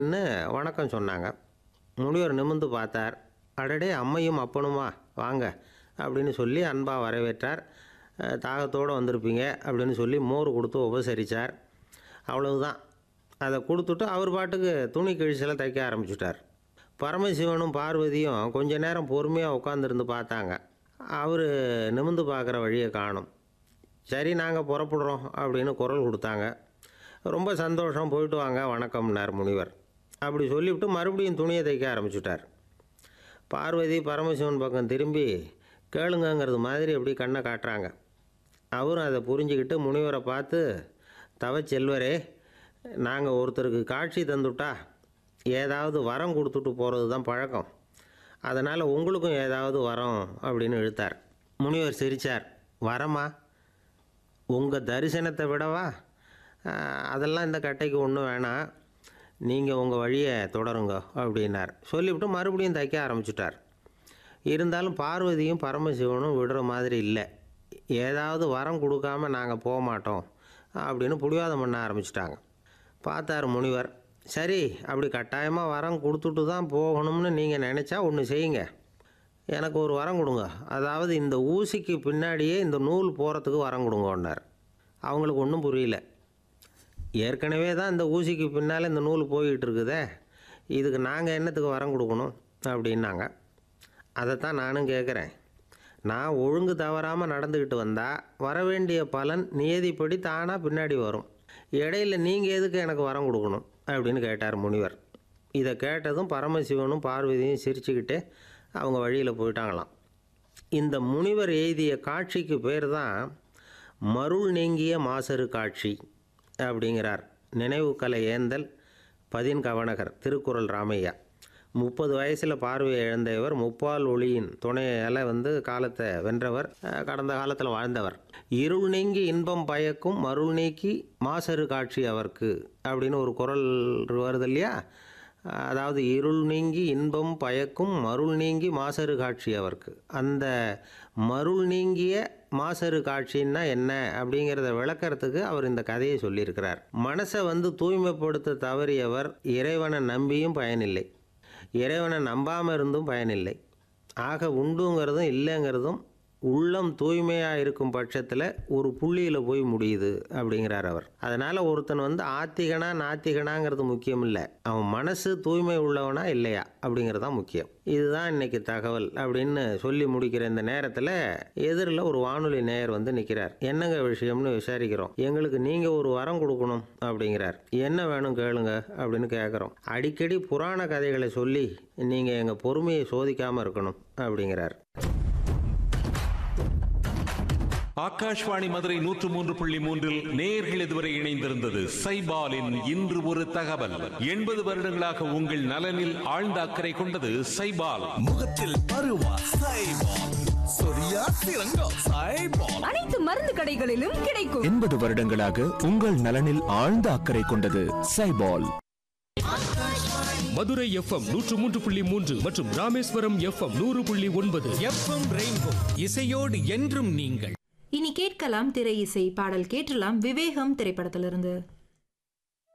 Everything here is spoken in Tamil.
ன்னு வணக்கம் சொன்னாங்க முனிவர் நிமிர்ந்து பார்த்தார் அடடே அம்மையும் அப்பனுமா வாங்க அப்படின்னு சொல்லி அன்பாக வரவேற்றார் அஹ், தாகத்தோடு வந்திருப்பீங்க அப்படின்னு சொல்லி மோர் கொடுத்து உபசரித்தார் அவ்வளவுதான் அதை கொடுத்துட்டு அவர் பாட்டுக்கு துணி கிழிச்சலை தைக்க ஆரம்பிச்சுட்டார் பரமசிவனும் பார்வதியும் கொஞ்ச நேரம் பொறுமையாக உட்காந்துருந்து பார்த்தாங்க அவர் நிமிர்ந்து பார்க்குற வழியை காணும் சரி நாங்கள் புறப்படுறோம் அப்படின்னு குரல் கொடுத்தாங்க ரொம்ப சந்தோஷம் போயிட்டு வாங்க வணக்கம்னார் முனிவர் அப்படி சொல்லிவிட்டு மறுபடியும் துணியை தைக்க ஆரம்பிச்சுட்டார் பார்வதி பரமசிவன் பக்கம் திரும்பி கேளுங்கங்கிறது மாதிரி அப்படி கண்ணை காட்டுறாங்க அவரும் அதை புரிஞ்சுக்கிட்டு முனிவரை பார்த்து தவச்செல்வரே நாங்கள் ஒருத்தருக்கு காட்சி தந்துட்டா ஏதாவது வரம் கொடுத்துட்டு போகிறது தான் பழக்கம் அதனால் உங்களுக்கும் ஏதாவது வரம் அப்படின்னு இழுத்தார் முனிவர் சிரித்தார் வரமா உங்கள் தரிசனத்தை விடவா ஆஹ், அதெல்லாம் இந்த கட்டைக்கு ஒன்றும் வேணாம் நீங்கள் உங்கள் வழியை தொடருங்க அப்படின்னார் சொல்லிவிட்டு மறுபடியும் தைக்க ஆரம்பிச்சிட்டார் இருந்தாலும் பார்வதியும் பரமசிவனும் விடுற மாதிரி இல்லை ஏதாவது வரம் கொடுக்காம நாங்கள் போக மாட்டோம் அப்படின்னு புடிவாதம் பண்ண ஆரம்பிச்சிட்டாங்க பார்த்தார் முனிவர் சரி அப்படி கட்டாயமாக வரம் கொடுத்துட்டு தான் போகணும்னு நீங்கள் நினச்சா ஒன்று செய்யுங்க எனக்கு ஒரு வரம் கொடுங்க அதாவது இந்த ஊசிக்கு பின்னாடியே இந்த நூல் போகிறதுக்கு வரம் கொடுங்கன்னார் அவங்களுக்கு ஒன்றும் புரியல ஏற்கனவே தான் இந்த ஊசிக்கு பின்னால் இந்த நூல் போய்கிட்டு இருக்குதே இதுக்கு நாங்கள் என்னத்துக்கு வரம் கொடுக்கணும் அப்படின்னாங்க அதைத்தான் நானும் கேட்குறேன் நான் ஒழுங்கு தவறாமல் நடந்துக்கிட்டு வந்தால் வர வேண்டிய பலன் நியதிப்படி தானாக பின்னாடி வரும் இடையில நீங்கள் எதுக்கு எனக்கு வரம் கொடுக்கணும் அப்படின்னு கேட்டார் முனிவர் இதை கேட்டதும் பரமசிவனும் பார்வதியும் சிரிச்சுக்கிட்டே அவங்க வழியில் போயிட்டாங்களாம் இந்த முனிவர் எழுதிய காட்சிக்கு பேர் தான் மருள் நீங்கிய மாசறு காட்சி அப்படிங்கிறார் நினைவு கலை ஏந்தல் பதின் கவனகர் திருக்குறள் ராமையா முப்பது வயசில் பார்வையை இழந்த இவர் முப்பால் ஒளியின் துணையால் வந்து காலத்தை வென்றவர் அஹ், கடந்த காலத்தில் வாழ்ந்தவர் இருள் நீங்கி இன்பம் பயக்கும் மருள் நீக்கி மாசறு காட்சி அவர்க்கு அப்படின்னு ஒரு குரல் வருது இல்லையா அதாவது இருள் நீங்கி இன்பம் பயக்கும் மருள் நீங்கி மாசறு காட்சி அவர்க்கு அந்த மருள் நீங்கிய மாசறு காட்சின்னா என்ன அப்படிங்கிறத விளக்கறதுக்கு அவர் இந்த கதையை சொல்லியிருக்கிறார் மனசை வந்து தூய்மைப்படுத்த தவறியவர் இறைவனை நம்பியும் பயனில்லை இறைவனை நம்பாமல் இருந்தும் பயனில்லை ஆக உண்டுங்கிறதும் இல்லைங்கிறதும் உள்ளம் தூய்மையாக இருக்கும் பட்சத்தில் ஒரு புள்ளியில் போய் முடியுது அப்படிங்கிறார் அவர் அதனால் ஒருத்தன் வந்து ஆத்திகனா நாத்திகனாங்கிறது முக்கியம் இல்லை அவன் மனசு தூய்மை உள்ளவனா இல்லையா அப்படிங்கிறது தான் முக்கியம் இதுதான் இன்னைக்கு தகவல் அப்படின்னு சொல்லி முடிக்கிற இந்த நேரத்தில் எதிரில் ஒரு வானொலி நேயர் வந்து நிற்கிறார் என்னங்க விஷயம்னு விசாரிக்கிறோம் எங்களுக்கு நீங்கள் ஒரு வரம் கொடுக்கணும் அப்படிங்கிறார் என்ன வேணும் கேளுங்க அப்படின்னு கேட்குறோம் அடிக்கடி புராண கதைகளை சொல்லி நீங்கள் எங்கள் பொறுமையை சோதிக்காமல் இருக்கணும் அப்படிங்கிறார் ஆகாஷ்வாணி மதுரை நூற்று மூன்று புள்ளி மூன்றில் நேயர்கள் இதுவரை இணைந்திருந்தது சைபாலின் இன்று ஒரு தகவல் எண்பது வருடங்களாக உங்கள் நலனில் ஆழ்ந்த அக்கறை கொண்டது சைபால் முகத்தில் பருவா சைபால் சொரியா சிறங்கோ சைபால் அனைத்து மருந்து கடைகளிலும் கிடைக்கும் எண்பது வருடங்களாக உங்கள் நலனில் ஆழ்ந்த அக்கறை கொண்டது சைபால் மதுரை எஃப்எம் நூற்று மூன்று புள்ளி மூன்று மற்றும் ராமேஸ்வரம் எஃப்எம் நூறு புள்ளி ஒன்பது எஃப்எம் ரெயின்போ இசையோடு என்றும் நீங்கள் இனி கேட்கலாம் திரை இசை பாடல் கேட்டலாம் விவேகம் திரைப்படத்திலிருந்து